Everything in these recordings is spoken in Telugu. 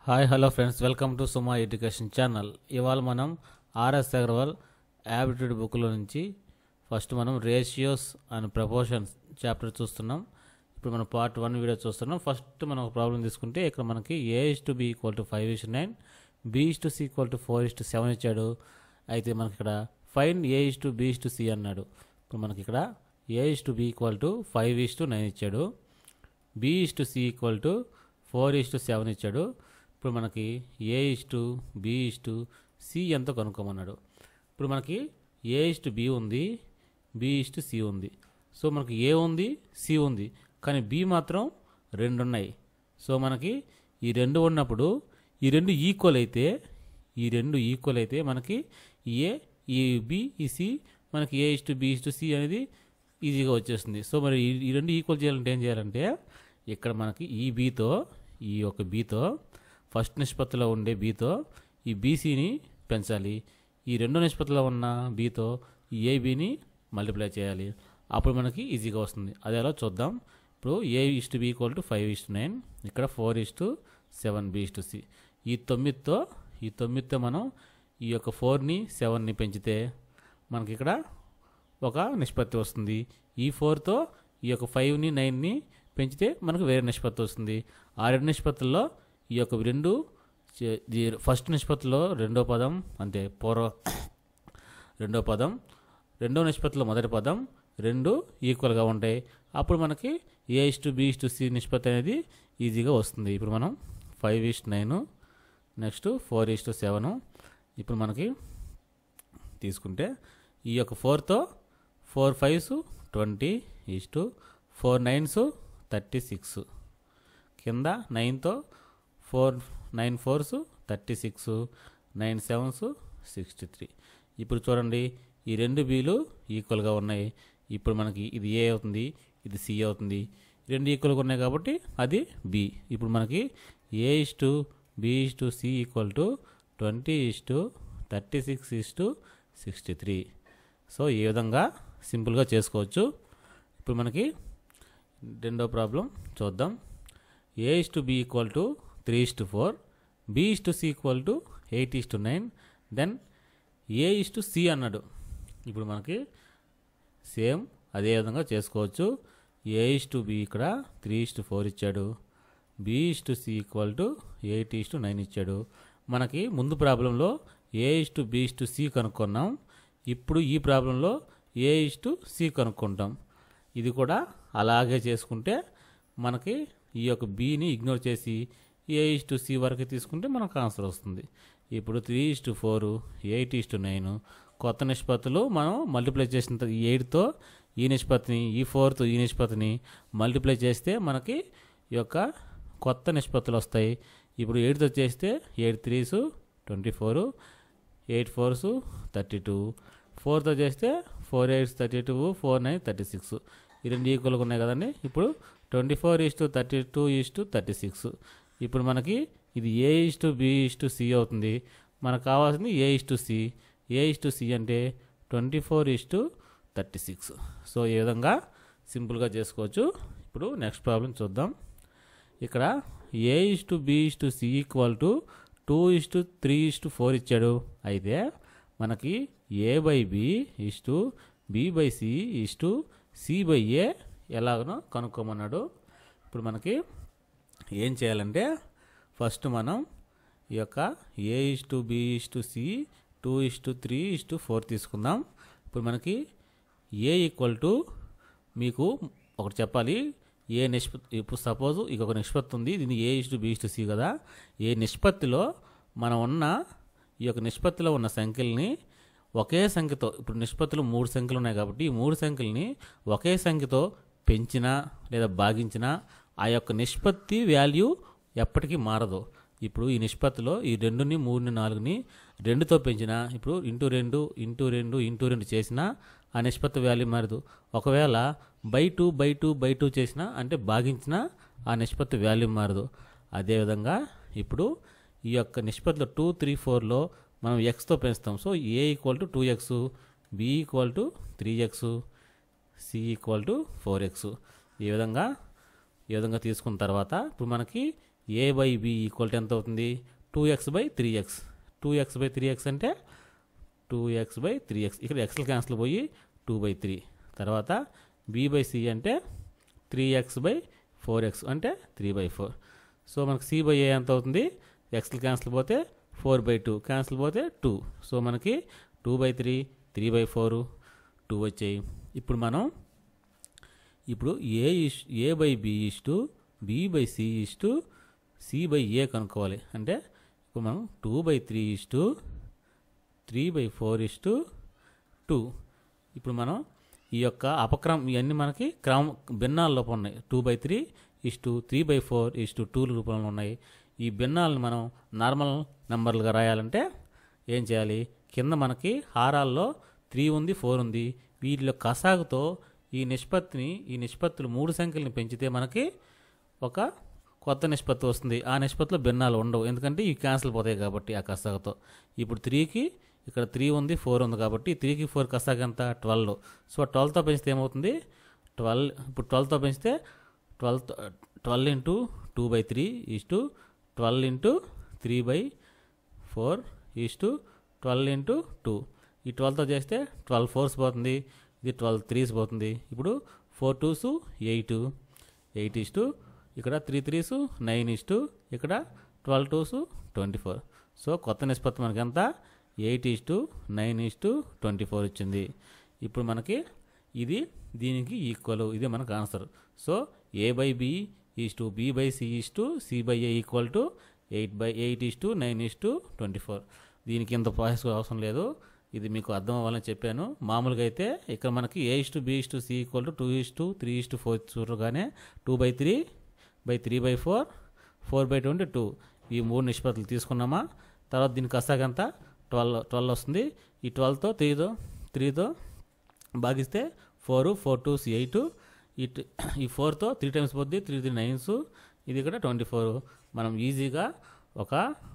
hi hello friends welcome to Suma education channel ఇవాళ మనం ఆర్ఎస్ అగర్వాల్ యాబిట్యూడ్ బుక్లో నుంచి ఫస్ట్ మనం రేషియోస్ అండ్ ప్రపోర్షన్స్ చాప్టర్ చూస్తున్నాం ఇప్పుడు మనం పార్ట్ వన్ వీడియో చూస్తున్నాం ఫస్ట్ మనం ఒక ప్రాబ్లం తీసుకుంటే ఇక్కడ మనకి A is to B equal to five is nine B is to C equal to four is to seven ఇచ్చాడు అయితే మనకి ఇక్కడ find A is to B is to C అన్నాడు ఇప్పుడు మనకి ఇక్కడ A is to B equal to five is to nine ఇచ్చాడు B is to C equal to four is to seven ఇచ్చాడు ఇప్పుడు మనకి A is to B is to C ఎంతో కనుక్కోమన్నాడు ఇప్పుడు మనకి ఏ ఇస్ టు బి ఉంది బి ఇస్ టు సి ఉంది సో మనకి ఏ ఉంది సి ఉంది కానీ బి మాత్రం రెండు ఉన్నాయి సో మనకి ఈ రెండు ఉన్నప్పుడు ఈ రెండు ఈక్వల్ అయితే ఈ రెండు ఈక్వల్ అయితే మనకి ఏ ఈ బి ఈ సి మనకి A is to B is to C అనేది ఈజీగా వచ్చేస్తుంది సో మరి ఈ- ఈ రెండు ఈక్వల్ చేయాలంటే ఏం చేయాలంటే ఇక్కడ మనకి ఈ బీతో ఈ యొక్క బీతో ఫస్ట్ నిష్పత్తిలో ఉండే బీతో ఈ బీసీని పెంచాలి ఈ రెండో నిష్పత్తిలో ఉన్న బీతో ఈ ఏబీని మల్టిప్లై చేయాలి అప్పుడు మనకి ఈజీగా వస్తుంది అది ఎలా చూద్దాం ఇప్పుడు A is to B equal to five is to nine ఇక్కడ four is to seven B is to C ఈ తొమ్మిదితో ఈ తొమ్మిదితో మనం ఈ యొక్క ఫోర్ని సెవెన్ని పెంచితే మనకి ఇక్కడ ఒక నిష్పత్తి వస్తుంది ఈ ఫోర్తో ఈ యొక్క ఫైవ్ని నైన్ని పెంచితే మనకు వేరే నిష్పత్తి వస్తుంది ఆ రెండు నిష్పత్తుల్లో ఈ యొక్క రెండు చే- ఈ ఫస్ట్ నిష్పత్తిలో రెండో పదం అంటే పూర్వ రెండో పదం రెండో నిష్పత్తిలో మొదటి పదం రెండు ఈక్వల్గా ఉంటాయి అప్పుడు మనకి A is to B is to C నిష్పత్తి అనేది ఈజీగా వస్తుంది ఇప్పుడు మనం five is nine next four is to seven ఇప్పుడు మనకి తీసుకుంటే ఈ యొక్క ఫోర్తో four fives twenty is to four nines thirty six కింద నైన్తో four nine fours thirty six nine sevens sixty three ఇప్పుడు చూడండి ఈ రెండు బీలు ఈక్వల్గా ఉన్నాయి ఇప్పుడు మనకి ఇది ఏ అవుతుంది ఇది సి అవుతుంది రెండు ఈక్వల్గా ఉన్నాయి కాబట్టి అది బి ఇప్పుడు మనకి A is to B is to C equal to twenty is to thirty six is to sixty three so ఈ విధంగా సింపుల్గా చేసుకోవచ్చు ఇప్పుడు మనకి రెండో ప్రాబ్లం చూద్దాం A is to B equal to three is to four B is to C equal to eight is to nine then A is to C అన్నాడు ఇప్పుడు మనకి సేమ్ అదే విధంగా చేసుకోవచ్చు ఏ ఇస్ టు బి ఇక్కడ త్రీ ఇస్ టు ఫోర్ ఇచ్చాడు B is to C equal to eight is to nine ఇచ్చాడు మనకి ముందు ప్రాబ్లంలో A is to B is to C కనుక్కున్నాం ఇప్పుడు ఈ ప్రాబ్లంలో ఏ ఇస్ టు సి కనుక్కుంటాం ఇది కూడా అలాగే చేసుకుంటే మనకి ఈ యొక్క బీని ఇగ్నోర్ చేసి ఏ ఇస్ టు సి వరకు తీసుకుంటే మనకు ఆన్సర్ వస్తుంది ఇప్పుడు three is to four eight is to nine కొత్త నిష్పత్తులు మనం మల్టిప్లై చేసిన తర్వాత ఈ ఎయిట్తో ఈ నిష్పత్తిని ఈ ఫోర్తో ఈ నిష్పత్తిని మల్టిప్లై చేస్తే మనకి ఈ యొక్క కొత్త నిష్పత్తులు వస్తాయి ఇప్పుడు ఎయిట్తో చేస్తే eight threes twenty four eight fours thirty two ఫోర్తో చేస్తే four eights thirty two four nine thirty six ఈ రెండు ఈక్వల్గా ఉన్నాయి కదండి ఇప్పుడు twenty four is to thirty two is to thirty six ఇప్పుడు మనకి ఇది A is to B is to C అవుతుంది మనకు కావాల్సింది A is to C A is to C అంటే twenty four is to thirty six so ఈ విధంగా సింపుల్గా చేసుకోవచ్చు ఇప్పుడు నెక్స్ట్ ప్రాబ్లం చూద్దాం ఇక్కడ A is to B is to C equal to two is to three is to four ఇచ్చాడు అయితే మనకి A by B is to B by C is to C by A ఎలాగనో కనుక్కోమన్నాడు ఇప్పుడు మనకి ఏం చేయాలంటే ఫస్ట్ మనం ఈ యొక్క A is to B is to C two is to three is to four తీసుకుందాం ఇప్పుడు మనకి ఏ ఈక్వల్ టు మీకు ఒకటి చెప్పాలి ఏ నిష్పత్తి ఇప్పుడు సపోజ్ ఇక ఒక నిష్పత్తి ఉంది దీన్ని A is to B is to C కదా ఏ నిష్పత్తిలో మనం ఉన్న ఈ యొక్క నిష్పత్తిలో ఉన్న సంఖ్యల్ని ఒకే సంఖ్యతో ఇప్పుడు నిష్పత్తులు మూడు సంఖ్యలు ఉన్నాయి కాబట్టి ఈ మూడు సంఖ్యల్ని ఒకే సంఖ్యతో పెంచినా లేదా భాగించినా ఆ యొక్క నిష్పత్తి వాల్యూ ఎప్పటికీ మారదు ఇప్పుడు ఈ నిష్పత్తిలో ఈ రెండుని మూడుని నాలుగుని రెండుతో పెంచినా ఇప్పుడు ఇంటూ రెండు ఇంటూ రెండు ఇంటూ రెండు చేసినా ఆ నిష్పత్తి వాల్యూ మారదు ఒకవేళ by two by two by two చేసినా అంటే భాగించినా ఆ నిష్పత్తి వాల్యూ మారదు అదేవిధంగా ఇప్పుడు ఈ యొక్క నిష్పత్తిలో టూ త్రీ ఫోర్లో మనం ఎక్స్తో పెంచుతాం so A equal to two x B equal to three x C equal to four x ఈ విధంగా ఈ విధంగా తీసుకున్న తర్వాత ఇప్పుడు మనకి A by B equal to ఎంత అవుతుంది two x by three x two x by three x అంటే two x by three x ఇక్కడ ఎక్స్లు క్యాన్సిల్ పోయి టూ బై త్రీ తర్వాత బి బై సి అంటే three x by four x అంటే త్రీ బై ఫోర్ సో మనకు సి బై ఏ ఎంత అవుతుంది ఎక్స్లు క్యాన్సిల్ పోతే ఫోర్ బై టూ క్యాన్సిల్ పోతే టూ సో మనకి two by three three by four two వచ్చాయి ఇప్పుడు మనం ఇప్పుడు A is A by B is to B by C is to C by A కనుక్కోవాలి అంటే ఇప్పుడు మనం two by three is to three by four is to two ఇప్పుడు మనం ఈ యొక్క అపక్రమం ఇవన్నీ మనకి క్రమ భిన్నాల లోపం ఉన్నాయి two by three is to three by four is to two రూపంలో ఉన్నాయి ఈ భిన్నాలను మనం నార్మల్ నెంబర్లుగా రాయాలంటే ఏం చేయాలి కింద మనకి హారాల్లో త్రీ ఉంది ఫోర్ ఉంది వీటిలో కసాగుతో ఈ నిష్పత్తిని ఈ నిష్పత్తులు మూడు సంఖ్యలను పెంచితే మనకి ఒక కొత్త నిష్పత్తి వస్తుంది ఆ నిష్పత్తిలో భిన్నాలు ఉండవు ఎందుకంటే ఇవి క్యాన్సిల్ పోతాయి కాబట్టి ఆ కసాగుతో ఇప్పుడు త్రీకి ఇక్కడ త్రీ ఉంది ఫోర్ ఉంది కాబట్టి త్రీకి ఫోర్ కసాగ ఎంత ట్వెల్వ్ సో ట్వెల్వ్తో పెంచితే ఏమవుతుంది ట్వెల్వ్ ఇప్పుడు ట్వెల్వ్తో పెంచితే twelve twelve into two by three is to twelve into three by four is to twelve into two ఈ ట్వెల్వ్తో చేస్తే ట్వెల్వ్ ఫోర్స్ పోతుంది ఇది ట్వెల్వ్ త్రీస్ పోతుంది ఇప్పుడు four twos eight eight is to ఇక్కడ three threes nine is to ఇక్కడ twelve twos twenty four so కొత్త నిష్పత్తి మనకి ఎంత eight is to nine is to twenty four ఇచ్చింది ఇప్పుడు మనకి ఇది దీనికి ఈక్వల్ ఇది మనకు answer so A by B is to B by C is to C by A equal to eight by eight is to nine is to twenty four దీనికి ఇంత ప్రాసెస్ అవసరం లేదు ఇది మీకు అర్థం అవ్వాలని చెప్పాను మామూలుగా అయితే ఇక్కడ మనకి A is to B is to C equal to two is to three is to four చూడగానే two by three by three by four four by twenty two ఈ మూడు నిష్పత్తులు తీసుకున్నామా తర్వాత దీనికి కసాగంతా ట్వెల్వ్ ట్వెల్వ్ వస్తుంది ఈ ట్వెల్వ్తో త్రీతో త్రీతో భాగిస్తే ఫోర్ ఫోర్ టూ ఎయిట్ ఈ ట- ఈ ఫోర్తో త్రీ టైమ్స్ పోద్ది త్రీ త్రీ నైన్స్ ఇది ఇక్కడ ట్వంటీ ఫోర్ మనం ఈజీగా ఒక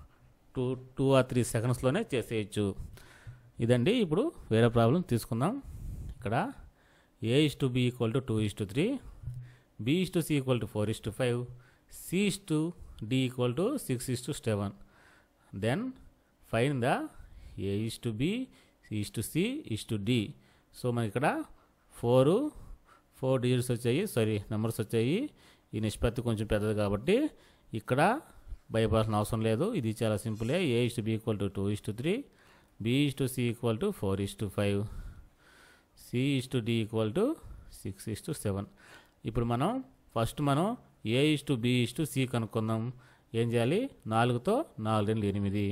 టూ టూ ఆర్ త్రీ సెకండ్స్లోనే చేసేయచ్చు ఇదండి ఇప్పుడు వేరే ప్రాబ్లం తీసుకుందాం ఇక్కడ A is to B equal to two is to three B is to C equal to four is to five C is to D equal to six is to seven then find the A is to B is to C is to D so మనకి ఇక్కడ ఫోరు ఫోర్ డిజిట్స్ వచ్చాయి సారీ నెంబర్స్ వచ్చాయి ఈ నిష్పత్తి కొంచెం పెద్దది కాబట్టి ఇక్కడ భయపడాల్సిన అవసరం లేదు ఇది చాలా సింపులే A is to B equal to two is to three B is to C equal to four is to five C is to D equal to six is to seven ఇప్పుడు మనం ఫస్ట్ మనం A is to B is to C కనుక్కుందాం ఏం చేయాలి నాలుగుతో నాలుగు రెండు ఎనిమిది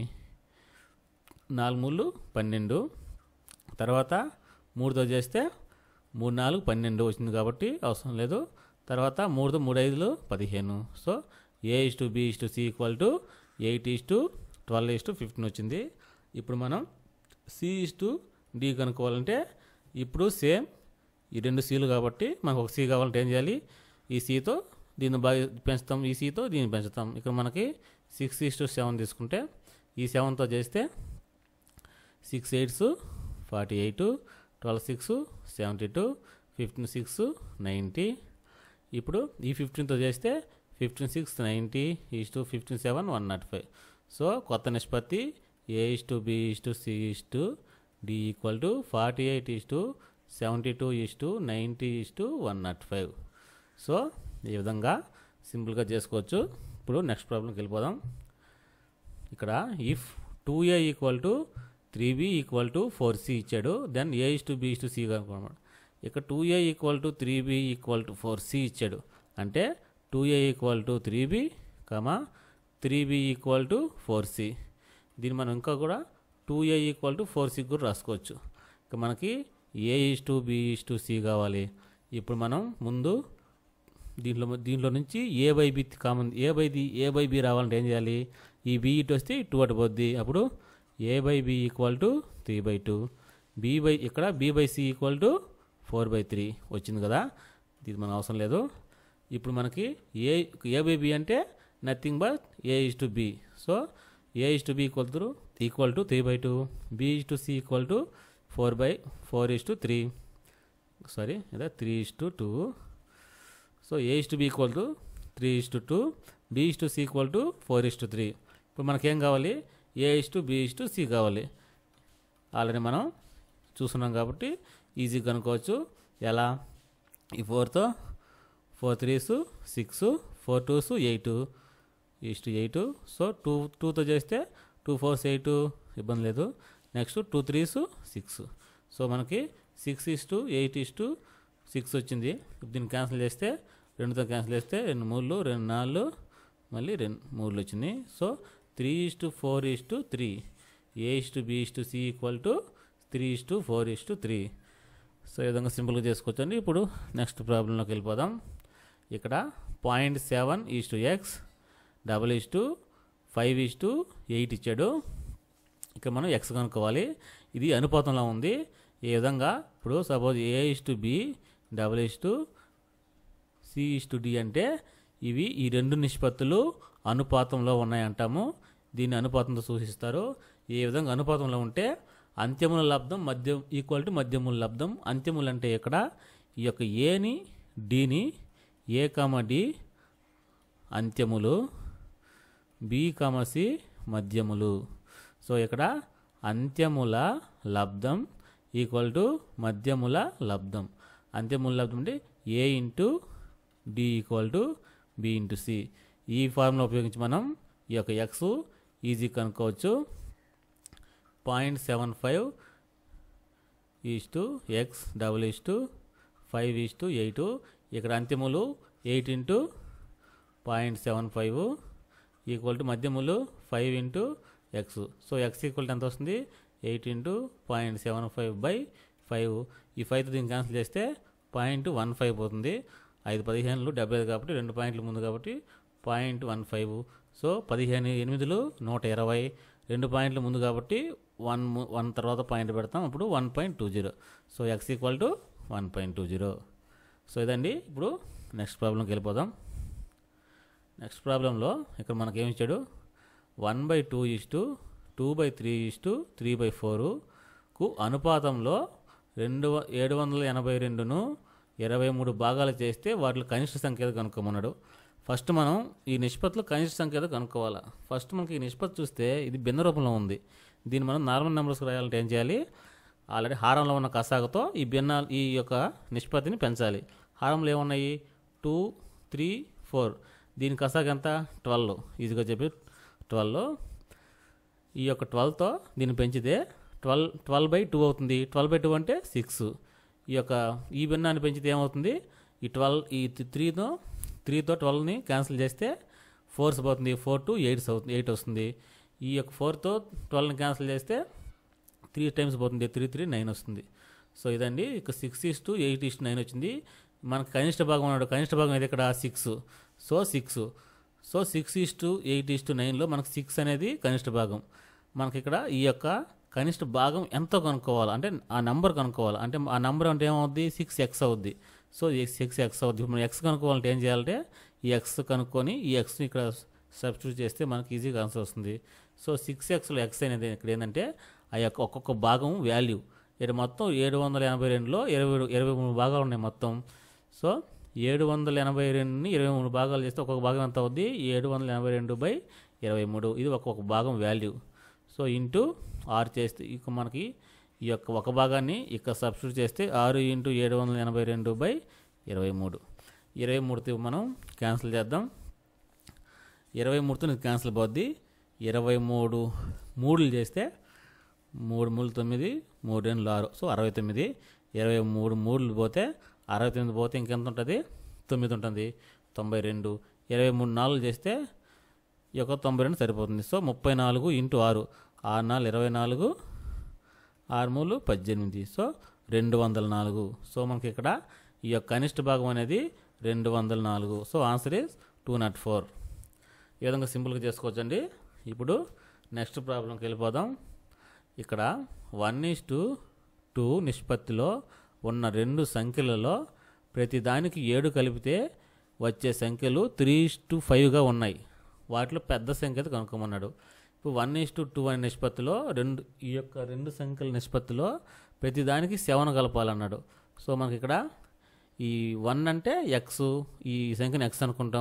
నాలుగు మూడు పన్నెండు తర్వాత మూడుతో చేస్తే మూడు నాలుగు పన్నెండు వచ్చింది కాబట్టి అవసరం లేదు తర్వాత మూడుతో మూడు ఐదులు పదిహేను so A is to B is to C equal to eight is to twelve is to fifteen వచ్చింది ఇప్పుడు మనం సి ఇస్ టు డి కనుక్కోవాలంటే ఇప్పుడు సేమ్ ఈ రెండు సీలు కాబట్టి మనకు ఒక సి కావాలంటే ఏం చేయాలి ఈ సీతో దీన్ని బాగా పెంచుతాం ఈ సీతో దీన్ని పెంచుతాం ఇక్కడ మనకి సిక్స్ ఈస్ టు సెవెన్ తీసుకుంటే ఈ సెవెన్తో చేస్తే six eights forty eight twelve six seventy two fifteen six ninety ఇప్పుడు ఈ ఫిఫ్టీన్తో చేస్తే fifteen six ninety is to fifteen seven one nought five so కొత్త నిష్పత్తి A is to B is to C is to D equal to forty eight is to seventy two is to ninety is to one nought five so ఈ విధంగా సింపుల్గా చేసుకోవచ్చు ఇప్పుడు నెక్స్ట్ ప్రాబ్లంకి వెళ్ళిపోదాం ఇక్కడ if two A equal to three B equal to four C ఇచ్చాడు then A is to B is to C కనుక్కున్నాడు ఇక్కడ two A equal to three B equal to four C ఇచ్చాడు అంటే two A equal to three B comma three B equal to four C దీన్ని మనం ఇంకా కూడా two A equal to four C కూడా రాసుకోవచ్చు ఇక మనకి A is to B is to C కావాలి ఇప్పుడు మనం ముందు దీంట్లో దీంట్లో నుంచి A by B common A by the A by B రావాలంటే ఏం చేయాలి ఈ బి ఇటు వస్తే టూ అటు పోద్ది అప్పుడు A by B equal to three by two B by ఇక్కడ B by C equal to four by three వచ్చింది కదా ఇది మనకు అవసరం లేదు ఇప్పుడు మనకి ఏ ఏ బై బి అంటే nothing but A is to B so A is to B equal to equal to three by two B is to C equal to four by four is to three sorry లేదా three is to two so A is to B equal to three is to two B is to C equal to four is to three ఇప్పుడు మనకేం కావాలి A is to B is to C కావాలి ఆల్రెడీ మనం చూస్తున్నాం కాబట్టి ఈజీగా కనుక్కోవచ్చు ఎలా ఈ ఫోర్తో four threes six four twos eight is to eight so two టూతో చేస్తే టూ ఫోర్స్ ఎయిట్ ఇబ్బంది లేదు next two threes six so మనకి six is to eight is to six వచ్చింది ఇప్పుడు దీన్ని క్యాన్సిల్ చేస్తే రెండుతో క్యాన్సిల్ చేస్తే రెండు మూడు రెండు నాలుగు మళ్ళీ రెండు మూడులు వచ్చింది so three is to four is to three A is to B is to C equal to three is to four is to three so ఈ విధంగా సింపుల్గా చేసుకోవచ్చండి ఇప్పుడు నెక్స్ట్ ప్రాబ్లంలోకి వెళ్ళిపోదాం ఇక్కడ point seven is to x double is to five is to eight ఇచ్చాడు ఇక్కడ మనం ఎక్స్ కనుక్కోవాలి ఇది అనుపాతంలో ఉంది ఈ విధంగా ఇప్పుడు suppose A is to B double is to C is to D అంటే ఇవి ఈ రెండు నిష్పత్తులు అనుపాతంలో ఉన్నాయంటాము దీన్ని అనుపాతంతో సూచిస్తారు ఈ విధంగా అనుపాతంలో ఉంటే అంత్యముల లబ్ధం మధ్య ఈక్వల్ టు మధ్యముల లబ్ధం అంత్యములు అంటే ఇక్కడ ఈ యొక్క ఏని డిని ఏ కామ డి అంత్యములు బి కామ సి మధ్యములు సో ఇక్కడ అంత్యముల లబ్ధం ఈక్వల్ టు మధ్యముల లబ్ధం అంత్యముల లబ్ధం అంటే A into D equal to B into C ఈ ఫార్ములా ఉపయోగించి మనం ఈ యొక్క ఎక్స్ ఈజీ కనుక్కోవచ్చు point seven five is to x double is to five is to eight ఇక్కడ అంత్యములు eight into point seven five equal to మధ్యములు five into x so x equal to ఎంత వస్తుంది eight into point seven five by five ఈ ఫైవ్ దీన్ని క్యాన్సిల్ చేస్తే పాయింట్ వన్ ఫైవ్ పోతుంది ఐదు పదిహేనులు డెబ్బై ఐదు కాబట్టి రెండు పాయింట్లు ముందు కాబట్టి పాయింట్ వన్ ఫైవ్ సో పదిహేను ఎనిమిదిలు నూట ఇరవై రెండు పాయింట్లు ముందు కాబట్టి వన్ వన్ తర్వాత పాయింట్ పెడతాం అప్పుడు one point two zero so x equal to one point two zero so ఇదండి ఇప్పుడు నెక్స్ట్ ప్రాబ్లంకి వెళ్ళిపోదాం నెక్స్ట్ ప్రాబ్లంలో ఇక్కడ మనకి ఏమి ఇచ్చాడు one by two is to two by three is to three by ఫోరుకు అనుపాతంలో రెండు వ- ఏడు వందల ఎనభై రెండును ఇరవై మూడు భాగాలు చేస్తే వాటిలో కనిష్ట సంఖ్య ఏదో కనుక్కోమన్నాడు ఫస్ట్ మనం ఈ నిష్పత్తిలో కనిష్ట సంఖ్య ఏదో కనుక్కోవాలి ఫస్ట్ మనకి ఈ నిష్పత్తి చూస్తే ఇది భిన్న రూపంలో ఉంది దీన్ని మనం నార్మల్ నెంబర్స్కి రాయాలంటే ఏం చేయాలి ఆల్రెడీ హారంలో ఉన్న కసాగతో ఈ భిన్న ఈ యొక్క నిష్పత్తిని పెంచాలి హారంలో ఏమున్నాయి టూ త్రీ ఫోర్ దీని కసాగ ఎంత ట్వెల్వ్ ఈజీగా చెప్పి ట్వెల్వ్ ఈ యొక్క ట్వెల్వ్తో దీన్ని పెంచితే ట్వెల్వ్ ట్వెల్వ్ బై టూ అవుతుంది ట్వెల్వ్ బై టూ అంటే సిక్స్ ఈ యొక్క ఈ భిన్నాన్ని పెంచితే ఏమవుతుంది ఈ ట్వెల్వ్ ఈ త్రీతో త్రీతో ట్వెల్వ్ని క్యాన్సిల్ చేస్తే ఫోర్స్ పోతుంది ఫోర్ టు ఎయిట్స్ అవుతుంది ఎయిట్ వస్తుంది ఈ యొక్క ఫోర్తో ట్వెల్వ్ని క్యాన్సిల్ చేస్తే త్రీ టైమ్స్ పోతుంది త్రీ త్రీ నైన్ వస్తుంది సో ఇదండి ఇక six is to eight is nine వచ్చింది మనకు కనిష్ట భాగం ఉన్నాడు కనిష్ట భాగం ఇది ఇక్కడ six so six so six is to eight is to నైన్లో మనకు సిక్స్ అనేది కనిష్ట భాగం మనకి ఇక్కడ ఈ యొక్క కనిష్ట భాగం ఎంతో కనుక్కోవాలి అంటే ఆ నెంబర్ కనుక్కోవాలి అంటే ఆ నెంబర్ అంటే ఏమవుద్ది సిక్స్ ఎక్స్ అవుద్ది సో ఈ సిక్స్ ఎక్స్ అవుద్ది ఇప్పుడు మనం ఎక్స్ కనుక్కోవాలంటే ఏం చేయాలంటే ఈ ఎక్స్ కనుక్కొని ఈ ఎక్స్ని ఇక్కడ సబ్స్టిట్యూట్ చేస్తే మనకి ఈజీగా ఆన్సర్ వస్తుంది సో సిక్స్ ఎక్స్లో ఎక్స్ అనేది ఇక్కడ ఏంటంటే ఆ యొక్క ఒక్కొక్క భాగం వాల్యూ ఇక్కడ మొత్తం ఏడు వందల ఎనభై రెండులో ఇరవై ఇరవై మూడు భాగాలు ఉన్నాయి మొత్తం సో ఏడు వందల ఎనభై రెండుని ఇరవై మూడు భాగాలు చేస్తే ఒక్కొక్క భాగం ఎంత అవుద్ది ఏడు వందల ఎనభై రెండు బై ఇరవై మూడు ఇది ఒక్కొక్క భాగం వాల్యూ సో ఇంటూ ఆరు చేస్తే ఇక మనకి ఈ యొక్క ఒక భాగాన్ని ఇక్కడ సబ్స్టిట్యూట్ చేస్తే ఆరు ఇంటూ ఏడు వందల ఎనభై రెండు బై ఇరవై మూడు ఇరవై మూడుతో మనం క్యాన్సిల్ చేద్దాం ఇరవై మూడుతో నీకు క్యాన్సిల్ పోద్ది ఇరవై మూడు మూడులు చేస్తే మూడు మూడు తొమ్మిది మూడు రెండు ఆరు సో అరవై తొమ్మిది ఇరవై మూడు మూడులు పోతే అరవై తొమ్మిది పోతే ఇంకెంత ఉంటుంది తొమ్మిది ఉంటుంది తొంభై రెండు ఇరవై మూడు నాలుగు చేస్తే ఈ యొక్క తొంభై రెండు సరిపోతుంది సో ముప్పై నాలుగు ఇంటూ ఆరు ఆరు నాలుగు ఇరవై నాలుగు ఆరు మూడు పద్దెనిమిది సో రెండు వందల నాలుగు సో మనకి ఇక్కడ ఈ యొక్క కనిష్ట భాగం అనేది రెండు వందల నాలుగు సో answer is two nought four ఈ విధంగా సింపుల్గా చేసుకోవచ్చండి ఇప్పుడు నెక్స్ట్ ప్రాబ్లంకి వెళ్ళిపోదాం ఇక్కడ వన్ ఈస్ టు టూ నిష్పత్తిలో ఉన్న రెండు సంఖ్యలలో ప్రతి దానికి ఏడు కలిపితే వచ్చే సంఖ్యలు త్రీ ఇస్ టు ఫైవ్గా ఉన్నాయి వాటిలో పెద్ద సంఖ్య అయితే కనుక్కోమన్నాడు ఇప్పుడు వన్ ఈస్ టు టూ అనే నిష్పత్తిలో రెండు ఈ యొక్క రెండు సంఖ్యల నిష్పత్తిలో ప్రతి దానికి సెవెన్ కలపాలన్నాడు సో మనకి ఇక్కడ ఈ వన్ అంటే ఎక్స్ ఈ సంఖ్యను ఎక్స్ అనుకుంటాం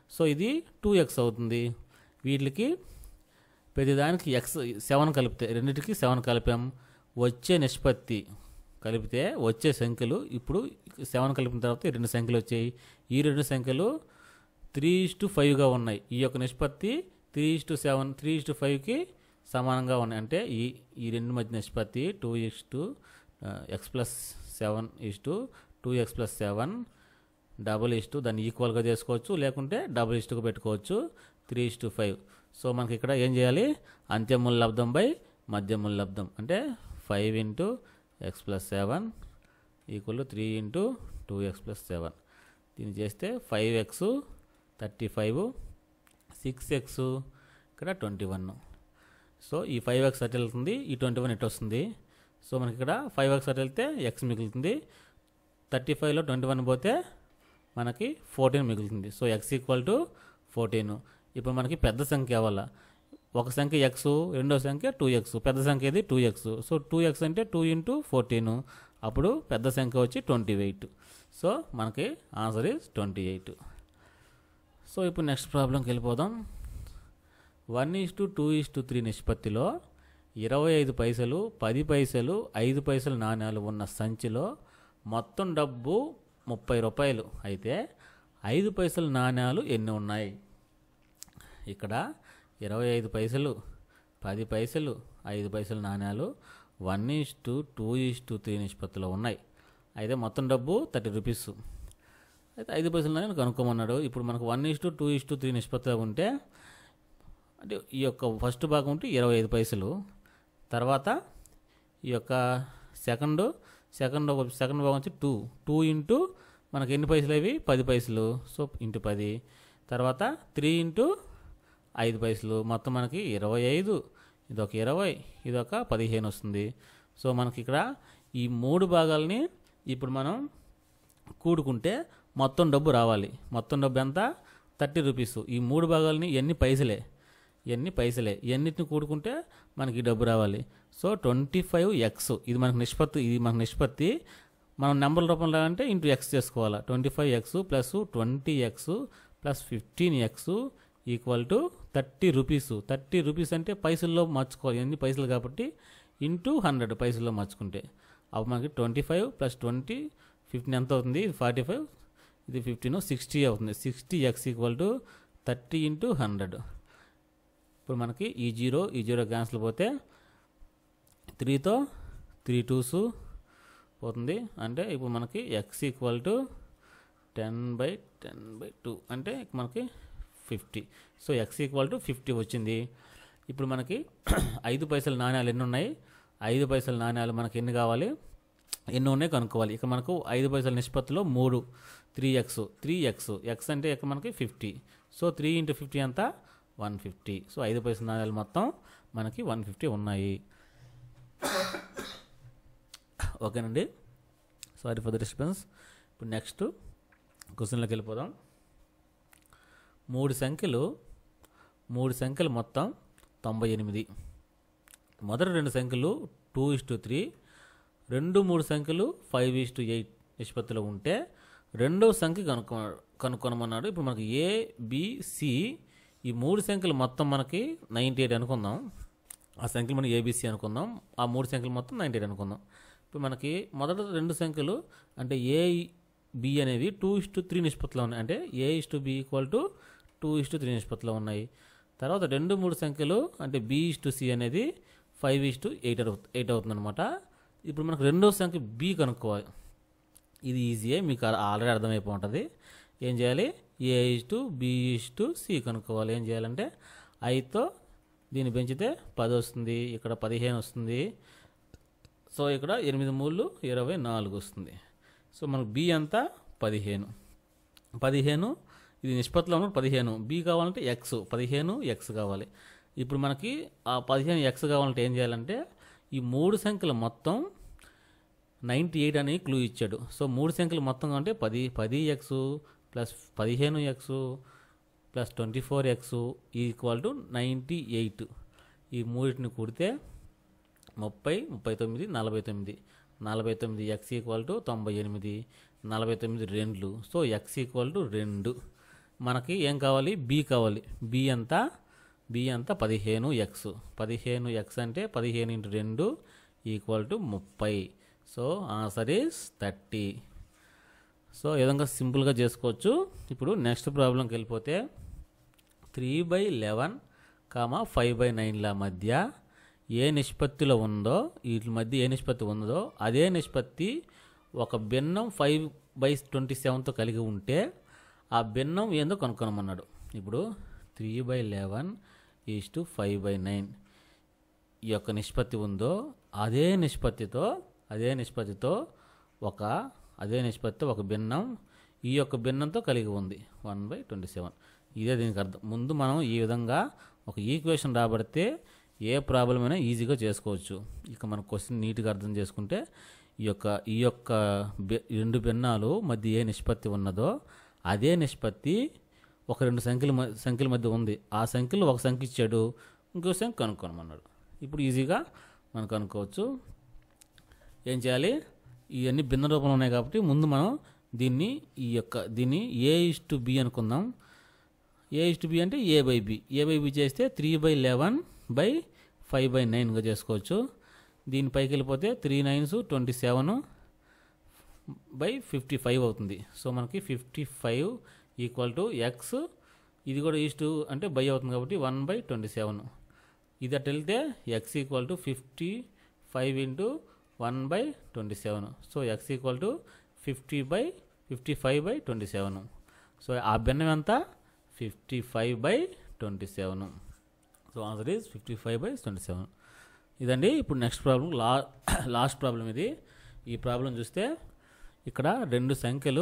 సో ఇది టూ ఎక్స్ అవుతుంది వీటికి ప్రతిదానికి ఎక్స్ సెవెన్ కలిపితే రెండింటికి సెవెన్ కలిపాం వచ్చే నిష్పత్తి కలిపితే వచ్చే సంఖ్యలు ఇప్పుడు సెవెన్ కలిపిన తర్వాత ఈ రెండు సంఖ్యలు వచ్చాయి ఈ రెండు సంఖ్యలు త్రీ ఇస్ టు ఫైవ్గా ఉన్నాయి ఈ యొక్క నిష్పత్తి three is to seven three is to ఫైవ్కి సమానంగా ఉన్నాయి అంటే ఈ ఈ రెండు మధ్య నిష్పత్తి two is to x plus seven is to two x plus seven double is to దాన్ని ఈక్వల్గా చేసుకోవచ్చు లేకుంటే డబుల్ ఇస్టుగా పెట్టుకోవచ్చు three is to five so మనకి ఇక్కడ ఏం చేయాలి అంత్యముల లబ్ధం బై మధ్యముల లబ్ధం అంటే five into x plus seven equal three into two x plus seven దీన్ని చేస్తే five x thirty five six x ఇక్కడ ట్వంటీ వన్ సో ఈ ఫైవ్ ఎక్స్ అటు వెళ్తుంది ఈ ట్వంటీ వన్ ఇటు వస్తుంది సో మనకి ఇక్కడ ఫైవ్ ఎక్స్ అటు వెళ్తే ఎక్స్ మిగులుతుంది థర్టీ ఫైవ్లో ట్వంటీ వన్ పోతే మనకి ఫోర్టీన్ మిగులుతుంది so x equal to fourteen ఇప్పుడు మనకి పెద్ద సంఖ్య కావాలా ఒక సంఖ్య ఎక్స్ రెండో సంఖ్య టూ ఎక్స్ పెద్ద సంఖ్య ఇది two x so two x అంటే టూ ఇంటూ ఫోర్టీన్ అప్పుడు పెద్ద సంఖ్య వచ్చి ట్వంటీ ఎయిట్ సో మనకి answer is twenty eight so ఇప్పుడు నెక్స్ట్ ప్రాబ్లంకి వెళ్ళిపోదాం one is to two is to three నిష్పత్తిలో ఇరవై ఐదు పైసలు పది పైసలు ఐదు పైసలు నాణ్యాలు ఉన్న సంచిలో మొత్తం డబ్బు ముప్పై రూపాయలు అయితే ఐదు పైసలు నాణ్యాలు ఎన్ని ఉన్నాయి ఇక్కడ ఇరవై ఐదు పైసలు పది పైసలు ఐదు పైసలు నాణ్యాలు one is to two is to three నిష్పత్తిలో ఉన్నాయి అయితే మొత్తం డబ్బు థర్టీ రూపీస్ అయితే ఐదు పైసలు నాణ్యాలు కనుక్కోమన్నాడు ఇప్పుడు మనకు one is to two is to three నిష్పత్తిలో ఉంటే అంటే ఈ యొక్క ఫస్ట్ భాగం ఉంటే ఇరవై ఐదు పైసలు తర్వాత ఈ యొక్క సెకండ్ సెకండ్ ఒక సెకండ్ భాగం వచ్చి టూ టూ ఇంటూ మనకి ఎన్ని పైసలు అవి పది పైసలు సో ఇంటూ పది తర్వాత త్రీ ఇంటూ ఐదు పైసలు మొత్తం మనకి ఇరవై ఐదు ఇదొక ఇరవై ఇదొక పదిహేను వస్తుంది సో మనకి ఇక్కడ ఈ మూడు భాగాల్ని ఇప్పుడు మనం కూడుకుంటే మొత్తం డబ్బు రావాలి మొత్తం డబ్బు ఎంత థర్టీ రూపీస్ ఈ మూడు భాగాలని ఎన్ని పైసలే ఎన్ని పైసలే ఎన్నిటిని కూడుకుంటే మనకి ఈ డబ్బు రావాలి సో ట్వంటీ ఫైవ్ ఎక్స్ ఇది మనకు నిష్పత్తి ఇది మనకు నిష్పత్తి మనం నెంబర్ల రూపంలో అంటే ఇంటూ ఎక్స్ చేసుకోవాలి twenty five x plus twenty x plus fifteen x equal to thirty rupees thirty rupees అంటే పైసల్లో మార్చుకోవాలి ఎన్ని పైసలు కాబట్టి ఇంటూ హండ్రెడ్ పైసల్లో మార్చుకుంటే అప్పుడు మనకి twenty five plus twenty fifteen ఎంత అవుతుంది ఇది ఫార్టీ ఫైవ్ ఇది ఫిఫ్టీన్ సిక్స్టీ అవుతుంది sixty x equal to thirty into hundred ఇప్పుడు మనకి ఈ జీరో ఈ జీరో క్యాన్సిల్ పోతే త్రీతో త్రీ టూస్ పోతుంది అంటే ఇప్పుడు మనకి x equal to ten by ten by two అంటే మనకి fifty so x equal to fifty వచ్చింది ఇప్పుడు మనకి ఐదు పైసల నాణ్యాలు ఎన్ని ఉన్నాయి ఐదు పైసల నాణ్యాలు మనకి ఎన్ని కావాలి ఎన్ని ఉన్నాయి కనుక్కోవాలి ఇక మనకు ఐదు పైసల నిష్పత్తిలో మూడు three x three x x అంటే ఇక మనకి fifty so three into fifty అంతా వన్ ఫిఫ్టీ సో ఐదు పైసల నాణ్యాలు మొత్తం మనకి వన్ ఫిఫ్టీ ఉన్నాయి ఓకేనండి సారీ ఫర్ ద డిస్టర్బెన్స్ ఇప్పుడు నెక్స్ట్ క్వశ్చన్లోకి వెళ్ళిపోదాం మూడు సంఖ్యలు మూడు సంఖ్యలు మొత్తం తొంభై ఎనిమిది మొదటి రెండు సంఖ్యలు టూ ఇస్ టు త్రీ రెండు మూడు సంఖ్యలు ఫైవ్ ఈస్ టు ఎయిట్ నిష్పత్తిలో ఉంటే రెండవ సంఖ్య కనుక్కో కనుక్కొనమన్నాడు ఇప్పుడు మనకి ఏ బిసి ఈ మూడు సంఖ్యలు మొత్తం మనకి నైంటీ ఎయిట్ అనుకుందాం ఆ సంఖ్యలు మనం ఏబిసి అనుకుందాం ఆ మూడు సంఖ్యలు మొత్తం నైంటీ ఎయిట్ అనుకుందాం ఇప్పుడు మనకి మొదట రెండు సంఖ్యలు అంటే ఏ బి అనేవి టూ ఇస్ టు త్రీ నిష్పత్తిలో ఉన్నాయి అంటే A is to B equal to two is to three నిష్పత్తిలో ఉన్నాయి తర్వాత రెండు మూడు సంఖ్యలు అంటే బి ఇస్ టు సి అనేది five is to eight eight అవుతుంది అనమాట ఇప్పుడు మనకు రెండో సంఖ్య బి కనుక్కోవాలి ఇది ఈజీయే మీకు ఆల్రెడీ అర్థమైపో ఉంటుంది ఏం చేయాలి A is to B is to C కనుక్కోవాలి ఏం చేయాలంటే ఐతో దీన్ని పెంచితే పది వస్తుంది ఇక్కడ పదిహేను వస్తుంది సో ఇక్కడ ఎనిమిది మూడు ఇరవై నాలుగు వస్తుంది సో మనకు బి అంతా పదిహేను పదిహేను ఇది నిష్పత్తిలో ఉన్న పదిహేను బి కావాలంటే ఎక్స్ పదిహేను ఎక్స్ కావాలి ఇప్పుడు మనకి ఆ పదిహేను ఎక్స్ కావాలంటే ఏం చేయాలంటే ఈ మూడు సంఖ్యలు మొత్తం నైంటీ ఎయిట్ అని క్లూ ఇచ్చాడు సో మూడు సంఖ్యలు మొత్తం అంటే పది పది ఎక్స్ ప్లస్ పదిహేను x plus twenty four x equal to ninety eight ఈ మూడింటిని కూడితే ముప్పై ముప్పై తొమ్మిది నలభై తొమ్మిది నలభై తొమ్మిది ఎక్స్ ఈక్వల్ టు తొంభై ఎనిమిది నలభై తొమ్మిది రెండ్లు సో ఎక్స్ ఈక్వల్ టు రెండు మనకి ఏం కావాలి బి కావాలి బి ఎంత బి ఎంత పదిహేను ఎక్స్ పదిహేను ఎక్స్ అంటే పదిహేను ఇంటూ రెండు ఈక్వల్ టు ముప్పై so answer is thirty so ఈ విధంగా సింపుల్గా చేసుకోవచ్చు ఇప్పుడు నెక్స్ట్ ప్రాబ్లంకి వెళ్ళిపోతే three by eleven comma five by నైన్ల మధ్య ఏ నిష్పత్తిలో ఉందో వీటి మధ్య ఏ నిష్పత్తి ఉందో అదే నిష్పత్తి ఒక భిన్నం ఫైవ్ బై ట్వంటీ సెవెన్తో కలిగి ఉంటే ఆ భిన్నం ఏందో కనుక్కోమన్నాడు ఇప్పుడు three by eleven is to five by nine ఈ యొక్క నిష్పత్తి ఉందో అదే నిష్పత్తితో అదే నిష్పత్తితో ఒక అదే నిష్పత్తి ఒక భిన్నం ఈ యొక్క భిన్నంతో కలిగి ఉంది వన్ బై ట్వంటీ సెవెన్ ఇదే దీనికి అర్థం ముందు మనం ఈ విధంగా ఒక ఈక్వేషన్ రాబడితే ఏ ప్రాబ్లం అయినా ఈజీగా చేసుకోవచ్చు ఇక మన క్వశ్చన్ నీట్గా అర్థం చేసుకుంటే ఈ యొక్క ఈ యొక్క బి- రెండు భిన్నాలు మధ్య ఏ నిష్పత్తి ఉన్నదో అదే నిష్పత్తి ఒక రెండు సంఖ్యల మ- సంఖ్యల మధ్య ఉంది ఆ సంఖ్యలో ఒక సంఖ్య ఇచ్చాడు ఇంకో సంఖ్య కనుక్కోమన్నాడు ఇప్పుడు ఈజీగా మనం కనుక్కోవచ్చు ఏం చేయాలి ఇవన్నీ భిన్న రూపంలో ఉన్నాయి కాబట్టి ముందు మనం దీన్ని ఈ యొక్క దీన్ని ఏ ఇస్ టు బి అనుకుందాం ఏ ఇస్ టు బి అంటే A by B A by B చేస్తే three by eleven by five by నైన్గా చేసుకోవచ్చు దీని పైకి వెళ్ళిపోతే three nines twenty seven by fifty five అవుతుంది సో మనకి fifty five equal to x ఇది కూడా ఈస్ట్ అంటే బై అవుతుంది కాబట్టి వన్ బై ట్వంటీ సెవెన్ ఇది అటు వెళ్తే x equal to fifty five into one by twenty seven so x equal to fifty by fifty five by twenty seven so ఆ భిన్నం ఎంత fifty five by twenty seven so answer is fifty five by twenty seven ఇదండి ఇప్పుడు నెక్స్ట్ ప్రాబ్లం లా లాస్ట్ ప్రాబ్లం ఇది ఈ ప్రాబ్లం చూస్తే ఇక్కడ రెండు సంఖ్యలు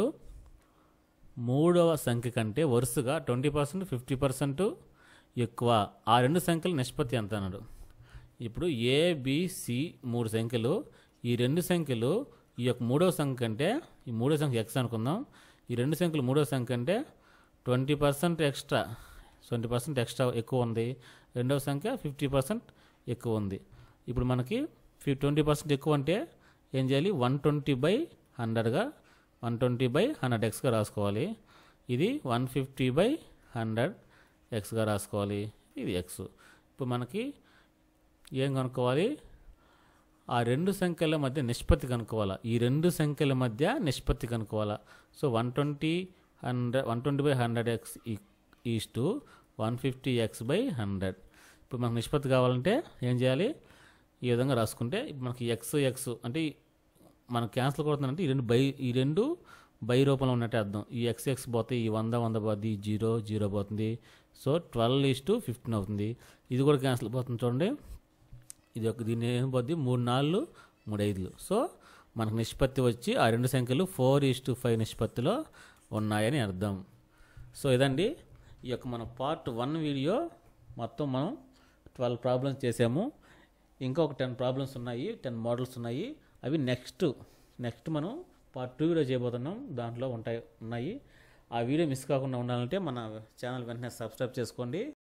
మూడవ సంఖ్య కంటే వరుసగా ట్వంటీ పర్సెంట్ ఫిఫ్టీ పర్సెంట్ ఎక్కువ ఆ రెండు సంఖ్యల నిష్పత్తి ఎంత అన్నాడు ఇప్పుడు ఏ బిసి మూడు సంఖ్యలు ఈ రెండు సంఖ్యలు ఈ యొక్క మూడవ సంఖ్య కంటే ఈ మూడో సంఖ్య ఎక్స్ అనుకుందాం ఈ రెండు సంఖ్యలు మూడవ సంఖ్య అంటే twenty percent extra twenty percent extra ఎక్కువ ఉంది రెండవ సంఖ్య ఫిఫ్టీ పర్సెంట్ ఎక్కువ ఉంది ఇప్పుడు మనకి ఫి ట్వంటీ పర్సెంట్ ఎక్కువ అంటే ఏం చేయాలి వన్ ట్వంటీ బై హండ్రెడ్గా వన్ ట్వంటీ బై హండ్రెడ్ ఎక్స్గా రాసుకోవాలి ఇది వన్ ఫిఫ్టీ బై హండ్రెడ్ ఎక్స్గా రాసుకోవాలి ఇది ఎక్స్ ఇప్పుడు మనకి ఏం కనుక్కోవాలి ఆ రెండు సంఖ్యల మధ్య నిష్పత్తి కనుక్కోవాలా ఈ రెండు సంఖ్యల మధ్య నిష్పత్తి కనుక్కోవాలా so one twenty hundred one twenty by hundred x is to one fifty x by hundred ఇప్పుడు మనకు నిష్పత్తి కావాలంటే ఏం చేయాలి ఈ విధంగా రాసుకుంటే ఇప్పుడు మనకి ఎక్స్ ఎక్స్ అంటే మనం క్యాన్సిల్ కొడుతుందంటే ఈ రెండు బై ఈ రెండు బై రూపంలో ఉన్నట్టే అర్థం ఈ ఎక్స్ ఎక్స్ పోతే ఈ వంద వంద పోతుంది ఈ జీరో జీరో పోతుంది so twelve is to fifteen అవుతుంది ఇది కూడా క్యాన్సిల్ పోతుంది చూడండి ఇది ఒక దీన్ని ఏం పోద్ది మూడు నాలుగు మూడు ఐదులు సో మనకు నిష్పత్తి వచ్చి ఆ రెండు సంఖ్యలు ఫోర్ ఈస్ టు ఫైవ్ నిష్పత్తిలో ఉన్నాయని అర్థం సో ఇదండి ఈ యొక్క మన పార్ట్ వన్ వీడియో మొత్తం మనం ట్వెల్వ్ ప్రాబ్లమ్స్ చేసాము ఇంకా ఒక టెన్ ప్రాబ్లమ్స్ ఉన్నాయి టెన్ మోడల్స్ ఉన్నాయి అవి నెక్స్ట్ నెక్స్ట్ మనం పార్ట్ టూ వీడియో చేయబోతున్నాం దాంట్లో ఉంటాయి ఉన్నాయి ఆ వీడియో మిస్ కాకుండా ఉండాలంటే మన ఛానల్ వెంటనే సబ్స్క్రైబ్ చేసుకోండి